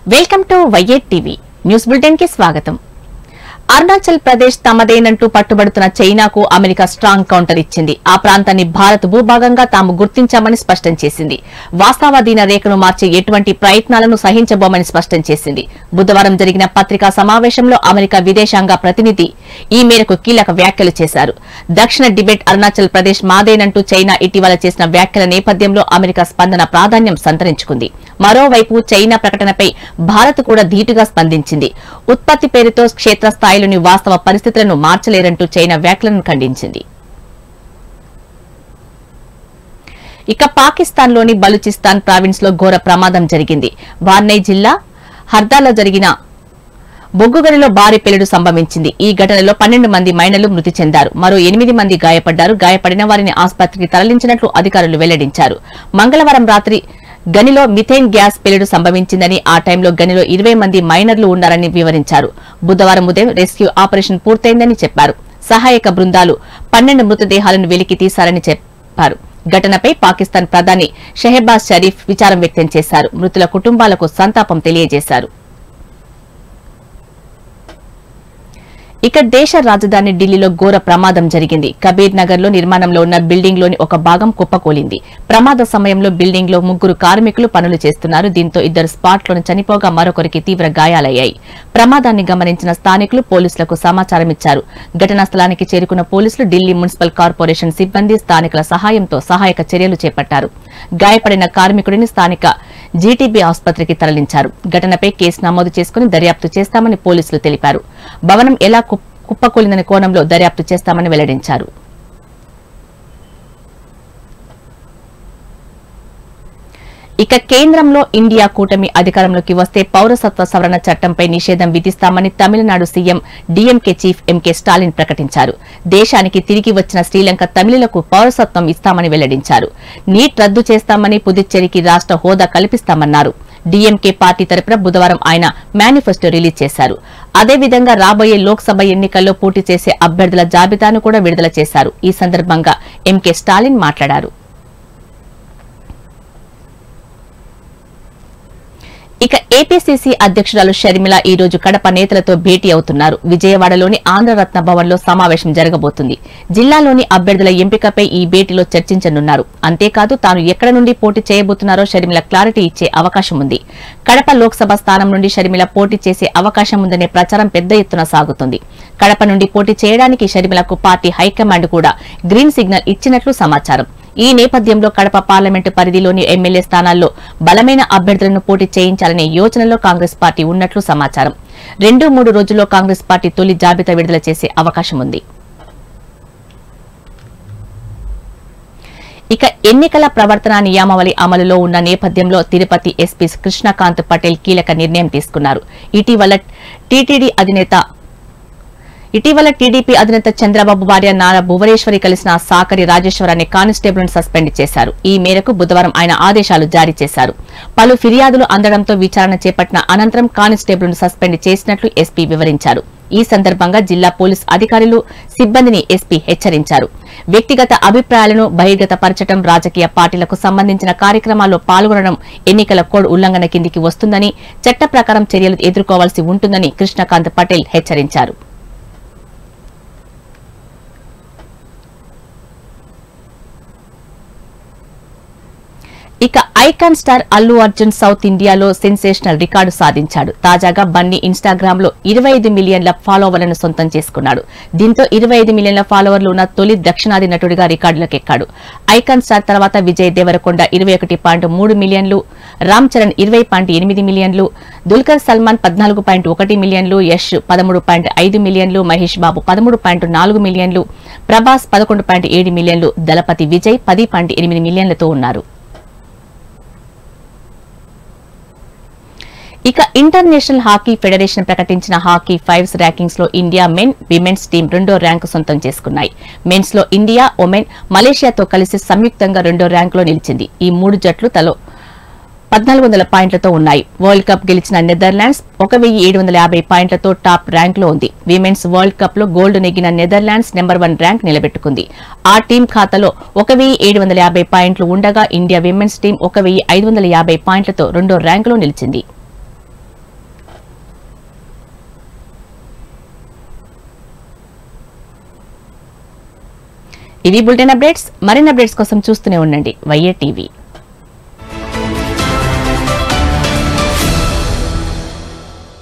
welcome to YA TV news bulletin కి స్వాగతం అరుణాచల్ ప్రదేశ్ తమదేనంటూ పట్టుబడుతున్న చైనాకు అమెరికా స్ట్రాంగ్ కౌంటర్ ఇచ్చింది ఆ ప్రాంతాన్ని భారత్ భూభాగంగా తాము గుర్తించామని స్పష్టం చేసింది వాస్తవాధీన రేఖను మార్చే ఎటువంటి ప్రయత్నాలను సహించబోమని స్పష్టం చేసింది బుధవారం జరిగిన పత్రికా సమావేశంలో అమెరికా విదేశాంగ ప్రతినిధి ఈ మేరకు కీలక వ్యాఖ్యలు చేశారు దక్షిణ టిబెట్ అరుణాచల్ ప్రదేశ్ మాదేనంటూ చైనా ఇటీవల చేసిన వ్యాఖ్యల నేపథ్యంలో అమెరికా స్పందన ప్రాధాన్యం సంతరించుకుంది మరోవైపు చైనా ప్రకటనపై భారత్ కూడా ధీటుగా స్పందించింది ఉత్పత్తి పేరుతో క్షేత్రస్థాయిలోని వాస్తవ పరిస్థితులను మార్చలేరంటూ చైనా వ్యాఖ్యలను ఖండించింది ఇక పాకిస్తాన్లోని బలూచిస్తాన్ ప్రావిన్స్ లో ఘోర ప్రమాదం జరిగింది వార్నై జిల్లా హర్దాలో జరిగిన బొగ్గుగనిలో భారీ పేలుడు సంభవించింది ఈ ఘటనలో పన్నెండు మంది మైనర్లు మృతి చెందారు మరో ఎనిమిది మంది గాయపడ్డారు గాయపడిన వారిని ఆసుపత్రికి తరలించినట్లు అధికారులు వెల్లడించారు మంగళవారం రాత్రి గనిలో మిథేన్ గ్యాస్ పేలుడు సంభవించిందని ఆ టైంలో గనిలో ఇరవై మంది మైనర్లు ఉన్నారని వివరించారు బుధవారం ఉదయం రెస్క్యూ ఆపరేషన్ పూర్తయిందని చెప్పారు సహాయక బృందాలు పన్నెండు మృతదేహాలను వెలికి తీశారని చెప్పారు ఘటనపై పాకిస్తాన్ ప్రధాని షెహబాజ్ షరీఫ్ విచారం వ్యక్తం చేశారు మృతుల కుటుంబాలకు సంతాపం తెలియజేశారు ఇక దేశ రాజధాని ఢిల్లీలో ఘోర ప్రమాదం జరిగింది కబీర్ నగర్ లో నిర్మాణంలో ఉన్న బిల్డింగ్ లోని ఒక భాగం కుప్పకూలింది ప్రమాద సమయంలో బిల్డింగ్ లో ముగ్గురు కార్మికులు పనులు చేస్తున్నారు దీంతో ఇద్దరు స్పాట్ లోనే చనిపోగా మరొకరికి తీవ్ర గాయాలయ్యాయి ప్రమాదాన్ని గమనించిన స్థానికులు పోలీసులకు సమాచారం ఇచ్చారు ఘటనా స్థలానికి చేరుకున్న పోలీసులు ఢిల్లీ మున్సిపల్ కార్పొరేషన్ సిబ్బంది స్థానికుల సహాయంతో సహాయక చర్యలు చేపట్టారు గాయపడిన కార్మికుడిని స్థానిక జీటీబీ ఆసుపత్రికి తరలించారు ఘటనపై కేసు నమోదు చేసుకుని దర్యాప్తు చేస్తామని పోలీసులు తెలిపారు భవనం ఎలా కుప్- కుప్పకూలిందనే కోణంలో దర్యాప్తు చేస్తామని వెల్లడించారు ఇక కేంద్రంలో ఇండియా కూటమి అధికారంలోకి వస్తే పౌరసత్వ సవరణ చట్టంపై నిషేధం విధిస్తామని Tamil Nadu CM DMK chief MK Stalin ప్రకటించారు దేశానికి తిరిగి వచ్చిన శ్రీలంక తమిళులకు పౌరసత్వం ఇస్తామని వెల్లడించారు నీట్ రద్దు చేస్తామని పుదుచ్చేరికి రాష్ట హోదా కల్పిస్తామన్నారు డీఎంకే పార్టీ తరపున బుధవారం ఆయన మేనిఫెస్టో రిలీజ్ చేశారు అదేవిధంగా రాబోయే లోక్సభ ఎన్నికల్లో పోటీ చేసే అభ్యర్థుల జాబితాను కూడా విడుదల చేశారు ఈ సందర్భంగా ఎంకే స్టాలిన్ మాట్లాడారు ఇక ఏపీసీసీ అధ్యక్షురాలు షర్మిల ఈ రోజు కడప నేతలతో భేటీ అవుతున్నారు విజయవాడలోని ఆంధ్రరత్న భవన్ లో సమావేశం జరగబోతుంది జిల్లాలోని అభ్యర్థుల ఎంపికపై ఈ భేటీలో చర్చించనున్నారు అంతేకాదు తాను ఎక్కడ నుండి పోటీ చేయబోతున్నారో షర్మిల క్లారిటీ ఇచ్చే అవకాశం ఉంది కడప లోక్సభ స్థానం నుండి షర్మిల పోటీ చేసే అవకాశం ఉందనే ప్రచారం పెద్ద ఎత్తున సాగుతుంది కడప నుండి పోటీ చేయడానికి షర్మిలకు పార్టీ హైకమాండ్ కూడా గ్రీన్ సిగ్నల్ ఇచ్చినట్లు సమాచారం ఈ నేపథ్యంలో కడప పార్లమెంటు పరిధిలోని ఎమ్మెల్యే స్థానాల్లో బలమైన అభ్యర్థులను పోటీ చేయించాలనే యోచనలో కాంగ్రెస్ పార్టీ ఉన్నట్లు సమాచారం రెండు మూడు రోజుల్లో కాంగ్రెస్ పార్టీ తొలి జాబితా విడుదల చేసే అవకాశం ఉంది ఇక ఎన్నికల ప్రవర్తన నియామావళి అమలులో ఉన్న నేపథ్యంలో తిరుపతి ఎస్పీ కృష్ణకాంత్ పటేల్ కీలక నిర్ణయం తీసుకున్నారు ఇటీవల టీటీడీ అధినేత ఇటీవల టీడీపీ అధినేత చంద్రబాబు భార్య నారా భువనేశ్వరి కలిసిన సాకరి రాజేశ్వర్ అనే కానిస్టేబుల్ సస్పెండ్ చేశారు ఈ మేరకు బుధవారం ఆయన ఆదేశాలు జారీ చేశారు పలు ఫిర్యాదులు అందడంతో విచారణ చేపట్టిన అనంతరం కానిస్టేబుల్ సస్పెండ్ చేసినట్లు ఎస్పీ వివరించారు ఈ సందర్భంగా జిల్లా పోలీస్ అధికారులు సిబ్బందిని ఎస్పీ హెచ్చరించారు వ్యక్తిగత అభిప్రాయాలను బహిర్గతపరచడం రాజకీయ పార్టీలకు సంబంధించిన కార్యక్రమాల్లో పాల్గొనడం ఎన్నికల కోడ్ ఉల్లంఘన కిందికి వస్తుందని చట్ట ప్రకారం చర్యలు ఎదుర్కోవాల్సి ఉంటుందని కృష్ణకాంత్ పటేల్ హెచ్చరించారు ఇక icon star Allu Arjun south ఇండియాలో సెన్సేషనల్ రికార్డు సాధించాడు తాజాగా బన్నీ ఇన్స్టాగ్రామ్ లో ఇరవై ఐదు మిలియన్ల ఫాలోవర్లను సొంతం చేసుకున్నాడు దీంతో ఇరవై ఐదు మిలియన్ల ఫాలోవర్లు ఉన్న తొలి దక్షిణాది నటుడిగా రికార్డులకు ఎక్కాడు ఐకాన్ స్టార్ తర్వాత విజయ్ దేవరకొండ ఇరవై ఒకటి పాయింట్ మూడు మిలియన్లు రామ్ చరణ్ ఇరవై పాయింట్ ఎనిమిది మిలియన్లు దుల్కర్ సల్మాన్ పద్నాలుగు పాయింట్ ఒకటి మిలియన్లు యష్ పదమూడు పాయింట్ ఐదు మిలియన్లు మహేష్ బాబు పదమూడు పాయింట్ నాలుగు మిలియన్లు ప్రభాస్ పదకొండు పాయింట్ ఏడు మిలియన్లు దళపతి విజయ్ పది పాయింట్ ఎనిమిది మిలియన్లతో ఉన్నారు ఇక ఇంటర్నేషనల్ హాకీ ఫెడరేషన్ ప్రకటించిన హాకీ ఫైవ్స్ ర్యాంకింగ్స్ లో ఇండియా మెన్ విమెన్స్ టీం రెండో ర్యాంకు సొంతం చేసుకున్నాయి మెన్స్ లో ఇండియా ఒమెన్ మలేషియాతో కలిసి సంయుక్తంగా రెండో ర్యాంకులో నిలిచింది ఈ మూడు జట్లు తలో పద్నాలుగు వందల పాయింట్లతో ఉన్నాయి వరల్డ్ కప్ గెలిచిన నెదర్లాండ్స్ ఒక వెయ్యి ఏడు వందల యాభై పాయింట్లతో టాప్ ర్యాంక్ లో ఉంది విమెన్స్ వరల్డ్ కప్ లో గోల్డ్ నెగ్గిన నెదర్లాండ్స్ నెంబర్ వన్ ర్యాంక్ నిలబెట్టుకుంది ఆ టీం ఖాతాలో ఒక వెయ్యి ఏడు వందల యాభై పాయింట్లు ఉండగా ఇండియా విమెన్స్ టీం ఒక వెయ్యి ఐదు వందల యాభై పాయింట్లతో రెండో ర్యాంకులో నిలిచింది ఇవి బులెటిన్ అప్డేట్స్ మరిన్ని అప్డేట్స్ కోసం చూస్తూనే ఉండండి వైఏ టీవీ